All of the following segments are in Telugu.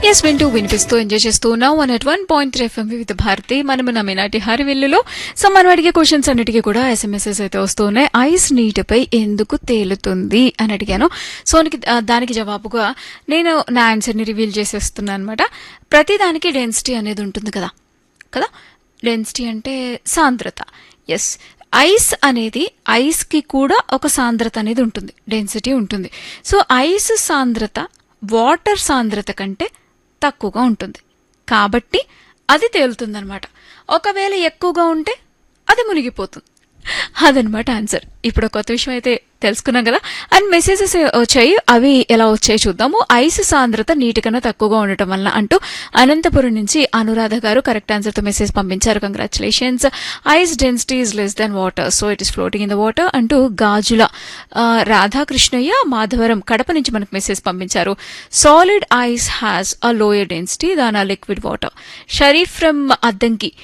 ఎస్ వింటూ వినిపిస్తూ ఎంజాయ్ చేస్తూ ఉన్నాం one at one point three FM Vividh Bharati మనం మన ఈనాటి హరివిల్లులో సో మనం అడిగే క్వశ్చన్స్ అన్నిటికీ కూడా ఎస్ఎంఎస్ఎస్ అయితే వస్తూ ఉన్నాయి ఐస్ నీటిపై ఎందుకు తేలుతుంది అని అడిగాను సో దానికి- ఆ, దానికి జవాబుగా నేను నా ఆన్సర్ని రివీల్ చేసేస్తున్నాను అనమాట ప్రతి దానికి డెన్సిటీ అనేది ఉంటుంది కదా కదా డెన్సిటీ అంటే సాంద్రత ఎస్ ఐస్ అనేది ఐస్కి కూడా ఒక సాంద్రత అనేది ఉంటుంది డెన్సిటీ ఉంటుంది సో ఐస్ సాంద్రత వాటర్ సాంద్రత కంటే తక్కువగా ఉంటుంది కాబట్టి అది తేలుతుందనమాట ఒకవేళ ఎక్కువగా ఉంటే అది మునిగిపోతుంది అదనమాట ఆన్సర్ ఇప్పుడు కొత్త విషయం అయితే తెలుసుకున్నాం కదా అండ్ మెసేజెస్ వచ్చాయి అవి ఎలా వచ్చాయి చూద్దాము ఐస్ సాంద్రత నీటి కన్నా తక్కువగా ఉండటం వలన అంటూ అనంతపురం నుంచి అనురాధ గారు కరెక్ట్ ఆన్సర్తో మెసేజ్ పంపించారు congratulations ice density is less than water so it is floating in the water అంటూ గాజుల ఆ, రాధాకృష్ణయ్య మాధవరం కడప నుంచి మనకు మెసేజ్ పంపించారు solid ice has a lower density than a liquid water Sharif from Addanki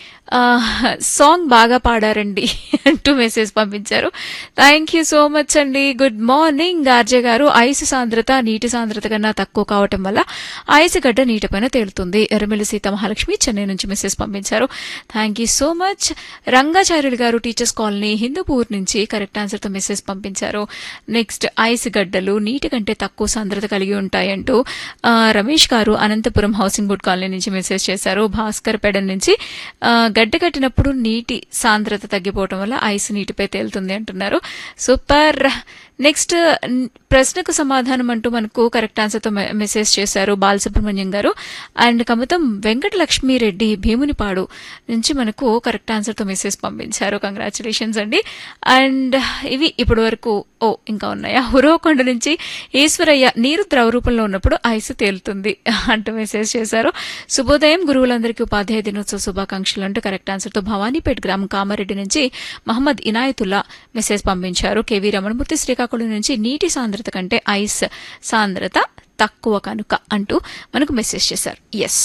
song బాగా పాడారండి అంటూ మెసేజ్ పంపించారు థ్యాంక్ యూ సో మచ్ అండి గుడ్ మార్నింగ్ ఆర్జే గారు ఐస్ సాంద్రత నీటి సాంద్రత కన్నా తక్కువ కావటం వల్ల ఐస్ గడ్డ నీటిపైన తేలుతుంది ఎర్రమిల్లి సీత మహాలక్ష్మి చెన్నై నుంచి మెసేజ్ పంపించారు thank you so much Rangacharyulu గారు టీచర్స్ కాలనీ హిందూపూర్ నుంచి కరెక్ట్ ఆన్సర్తో మెసేజ్ పంపించారు నెక్స్ట్ ఐస్ గడ్డలు నీటి కంటే తక్కువ సాంద్రత కలిగి ఉంటాయంటూ ఆ, రమేష్ గారు అనంతపురం హౌసింగ్ బోర్డ్ కాలనీ నుంచి మెసేజ్ చేశారు భాస్కర్ పెడ నుంచి ఆ, గడ్డ కట్టినప్పుడు నీటి సాంద్రత తగ్గిపోవటం వల్ల ఐస్ నీటిపై తేలుతుంది అంటున్నారు సూపర్ నెక్స్ట్ న్- ప్రశ్నకు సమాధానం అంటూ మనకు కరెక్ట్ ఆన్సర్తో మె- మెసేజ్ చేశారు బాలసుబ్రహ్మణ్యం గారు అండ్ కమతం వెంకటలక్ష్మిరెడ్డి భీమునిపాడు నుంచి మనకు కరెక్ట్ ఆన్సర్తో మెసేజ్ పంపించారు కంగ్రాచులేషన్స్ అండి అండ్ ఇవి ఇప్పటి వరకు ఓ ఇంకా ఉన్నాయా హురవకొండ నుంచి ఈశ్వరయ్య నీరు ద్రవ రూపంలో ఉన్నప్పుడు ఐస్ తేలుతుంది అంటూ మెసేజ్ చేశారు శుభోదయం గురువులందరికీ ఉపాధ్యాయ దినోత్సవ శుభాకాంక్షలు అంటూ కరెక్ట్ ఆన్సర్తో భవానీపేట్ గ్రామం కామారెడ్డి నుంచి మహమ్మద్ ఇనాయతుల్లా మెసేజ్ పంపించారు కేవీ రమణమూర్తి శ్రీకాకుళం నుంచి నీటి సాంద్రత కంటే ఐస్ సాంద్రత తక్కువ కనుక అంటూ మనకు మెసేజ్ చేశారు ఎస్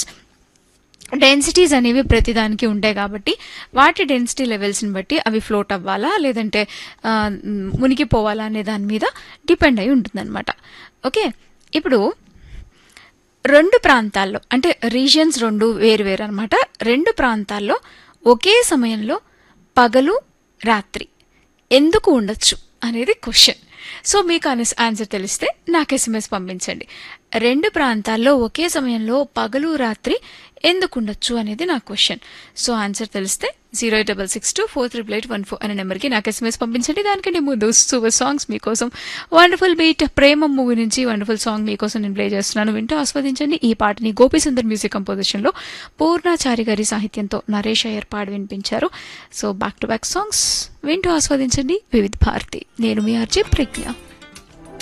డెన్సిటీస్ అనేవి ప్రతిదానికి ఉంటాయి కాబట్టి వాటి డెన్సిటీ లెవెల్స్ని బట్టి అవి ఫ్లోట్ అవ్వాలా లేదంటే ఆ, మ్, మునిగిపోవాలా అనే దాని మీద డిపెండ్ అయి ఉంటుందన్నమాట ఓకే ఇప్పుడు రెండు ప్రాంతాల్లో అంటే రీజియన్స్ రెండు వేరు వేరు అనమాట రెండు ప్రాంతాల్లో ఒకే సమయంలో పగలు రాత్రి ఎందుకు ఉండొచ్చు అనేది క్వశ్చన్ సో మీకు ఆన్స్- ఆన్సర్ తెలిస్తే నాకు ఎస్ఎంఎస్ పంపించండి రెండు ప్రాంతాల్లో ఒకే సమయంలో పగలు రాత్రి ఎందుకు ఉండొచ్చు అనేది నా క్వశ్చన్ సో ఆన్సర్ తెలిస్తే zero eight double six two four triple eight one four అనే నెంబర్కి నాకు ఎస్ఎంఎస్ పంపించండి దానికంటే ముందు సూపర్ సాంగ్స్ మీకోసం వండర్ఫుల్ బీట్ ప్రేమ మూవీ నుంచి వండర్ఫుల్ సాంగ్ మీకోసం నేను ప్లే చేస్తున్నాను వింటూ ఆస్వాదించండి ఈ పాటని గోపీసుందర్ మ్యూజిక్ కంపోజిషన్లో పూర్ణాచారి గారి సాహిత్యంతో నరేష్ అయ్యర్ పాడి వినిపించారు so back to back songs వింటూ ఆస్వాదించండి వివిధ భారతి నేను మీ ఆర్జే ప్రజ్ఞ